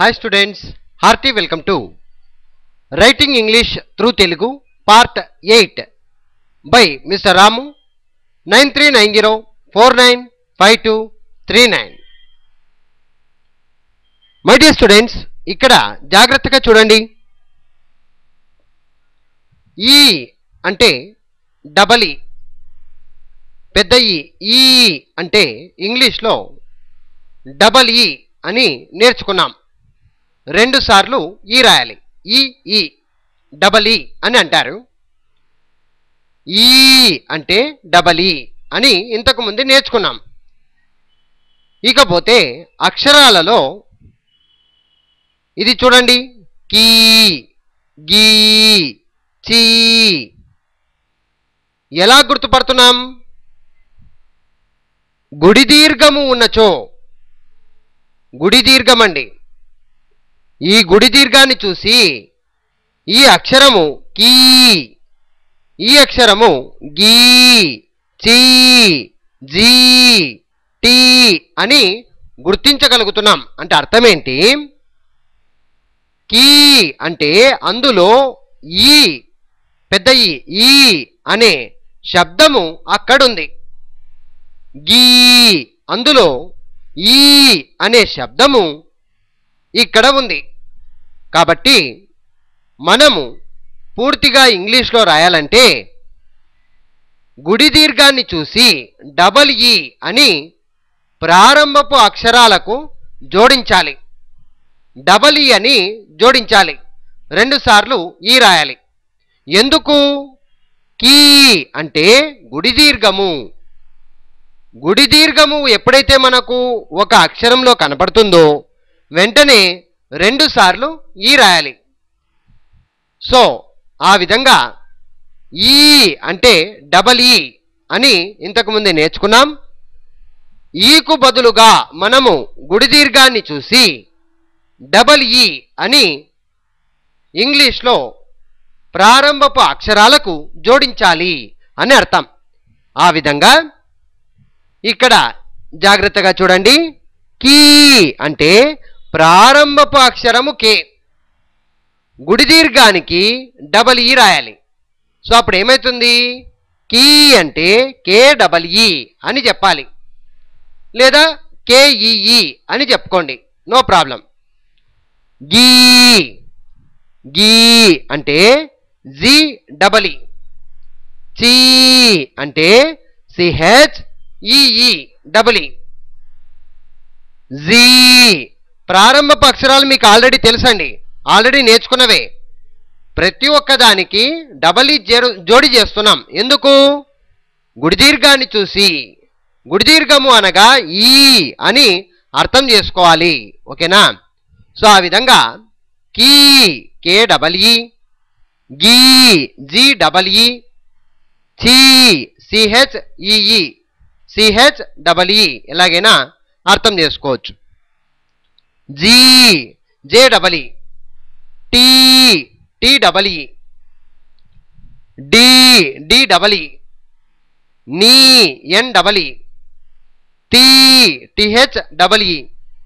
hi students hearty welcome to writing English through Telugu part eight by Mister Ramu nine three nine zero four nine five two three nine my dear students ఇక్కడ జాగ్రత్తగా చూడండి ఈ అంటే double ఈ పెద్ద ఈ ఈ అంటే ఇంగ్లీష్లో డబల్ ఈ అని నేర్చుకున్నాం రెండు సార్లు ఈ రాయాలి ఈ ఈ డబల్ ఈ అని అంటారు ఈ అంటే డబల్ ఈ అని ఇంతకు ముందు నేర్చుకున్నాం ఇకపోతే అక్షరాలలో ఇది చూడండి కీ గీ చీ ఎలా గుర్తుపడుతున్నాం గుడి దీర్ఘము ఉన్నచో గుడి దీర్ఘమండి ఈ గుడి దీర్ఘాన్ని చూసి ఈ అక్షరము కీ ఈ అక్షరము గీ చీ జీ టీ అని గుర్తించగలుగుతున్నాం అంటే అర్థమేంటి కీ అంటే అందులో ఈ పెద్ద ఈ ఈ అనే శబ్దము అక్కడుంది గీ అందులో ఈ అనే శబ్దము ఇక్కడ ఉంది కాబట్టి మనము పూర్తిగా ఇంగ్లీష్లో రాయాలంటే గుడి దీర్ఘాన్ని చూసి డబల్ ఈ అని ప్రారంభపు అక్షరాలకు జోడించాలి డబల్ ఈ అని జోడించాలి రెండుసార్లు ఈ రాయాలి ఎందుకు కీ అంటే గుడి దీర్ఘము గుడి దీర్ఘము ఎప్పుడైతే మనకు ఒక అక్షరంలో కనపడుతుందో వెంటనే రెండు సార్లు ఈ రాయాలి సో ఆ విధంగా ఈ అంటే డబల్ ఈ అని ఇంతకుముందే నేర్చుకున్నాం ఈకు బదులుగా మనము గుడి దీర్ఘాన్ని చూసి డబల్ ఈ అని ఇంగ్లీష్లో ప్రారంభపు అక్షరాలకు జోడించాలి అని అర్థం ఆ విధంగా ఇక్కడ జాగ్రత్తగా చూడండి కీ అంటే ప్రారంభపు అక్షరము కే గుడి దీర్ఘానికి డబల్ ఈ రాయాలి సో అప్పుడు ఏమవుతుంది కీ అంటే కే డబల్ ఈ అని చెప్పాలి లేదా కేఈఈ అని చెప్పుకోండి నో ప్రాబ్లం గీ గీ అంటే జీ డబల్ ఈ చీ అంటే C H E E double E gee ప్రారంభపు అక్షరాలు మీకు ఆల్రెడీ తెలుసండి ఆల్రెడీ నేర్చుకున్నవే ప్రతి ఒక్కదానికి డబల్ ఈ జేరు- జోడి చేస్తున్నాం ఎందుకు గుడి దీర్ఘాన్ని చూసి గుడి దీర్ఘము అనగా ఈ అని అర్థం చేసుకోవాలి ఓకేనా సో ఆ విధంగా కీ కే డబల్ ఈ గీ జీ డబల్ ఈ చీ సిహెచ్ ఈఈ సిహెచ్ డబల్ ఈ ఎలాగైనా అర్థం చేసుకోవచ్చు gee J double E tee T double E dee D double E knee N double E tee T H double E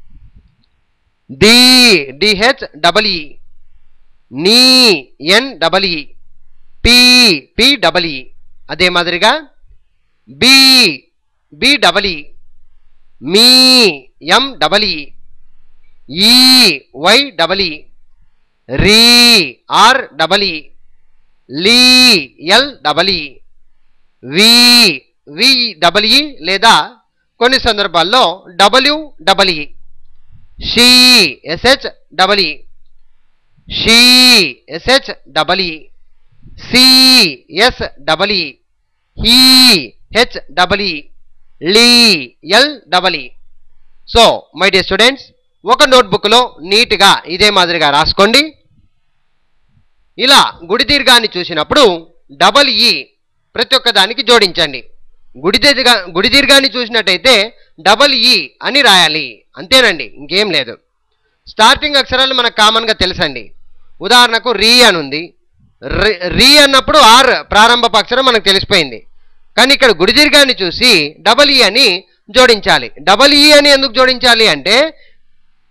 dee D H double E knee N double E pee P double E అదే మాదిరిగా B B double E me ఎం double ఈ ఈ why double ఈ రీ are double E lee L double ఈ వి వి double ఈ లేదా కొన్ని సందర్భాల్లో W double E she S H double E she S H double E see S double E he H double E lee L double E so my dear students ఒక నోట్బుక్లో నీట్గా ఇదే మాదిరిగా రాసుకోండి ఇలా గుడి దీర్ఘాన్ని చూసినప్పుడు డబల్ ఈ ప్రతి ఒక్క దానికి జోడించండి గుడి దీర్ఘ గుడి దీర్ఘాన్ని చూసినట్టయితే డబల్ ఈ అని రాయాలి అంతేనండి ఇంకేం లేదు స్టార్టింగ్ అక్షరాలు మనకు కామన్గా తెలుసండి ఉదాహరణకు రీ అని ఉంది రి- రీ అన్నప్పుడు ఆర్ ప్రారంభపు అక్షరం మనకు తెలిసిపోయింది కానీ ఇక్కడ గుడి దీర్ఘాన్ని చూసి డబల్ ఈ అని జోడించాలి డబల్ ఈ అని ఎందుకు జోడించాలి అంటే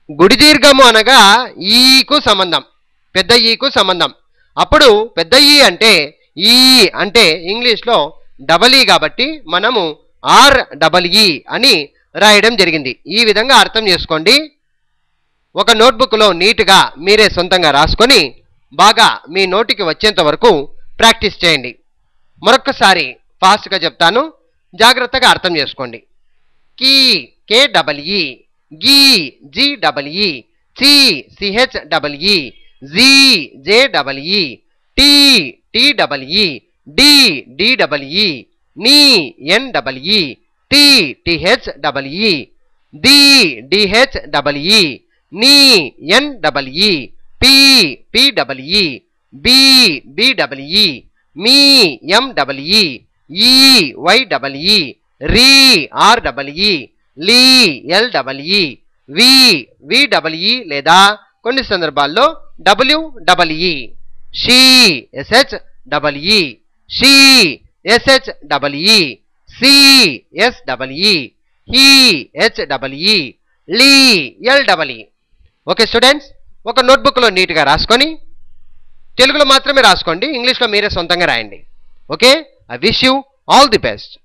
గుడి దీర్ఘము అనగా ఈకు సంబంధం పెద్ద ఈకు సంబంధం అప్పుడు పెద్ద ఈ అంటే ఈ అంటే ఇంగ్లీష్లో డబల్ ఈ కాబట్టి మనము ఆర్ డబల్ ఈ అని రాయడం జరిగింది ఈ విధంగా అర్థం చేసుకోండి ఒక నోట్బుక్లో నీట్గా మీరే సొంతంగా రాసుకొని బాగా మీ నోటికి వచ్చేంత వరకు ప్రాక్టీస్ చేయండి మరొక్కసారి ఫాస్ట్గా చెప్తాను జాగ్రత్తగా అర్థం చేసుకోండి కీ కే డబల్ ఈ గీ G double E chi C H double E gee J double E tee T double E dee D double E knee N double E tee T H double E dee D H double E knee N double E pee P double E bee B double E me ఎం double ఈ ఈ why double ఈ రీ are double E lee L double ఈ వి వి double ఈ లేదా కొన్ని సందర్భాల్లో W double E she S H double E she S H double E see S double E he H double E lee L double E okay students ఒక నోట్బుక్లో నీట్గా రాసుకొని తెలుగులో మాత్రమే రాసుకోండి ఇంగ్లీష్లో మీరే సొంతంగా రాయండి okay I wish you all the best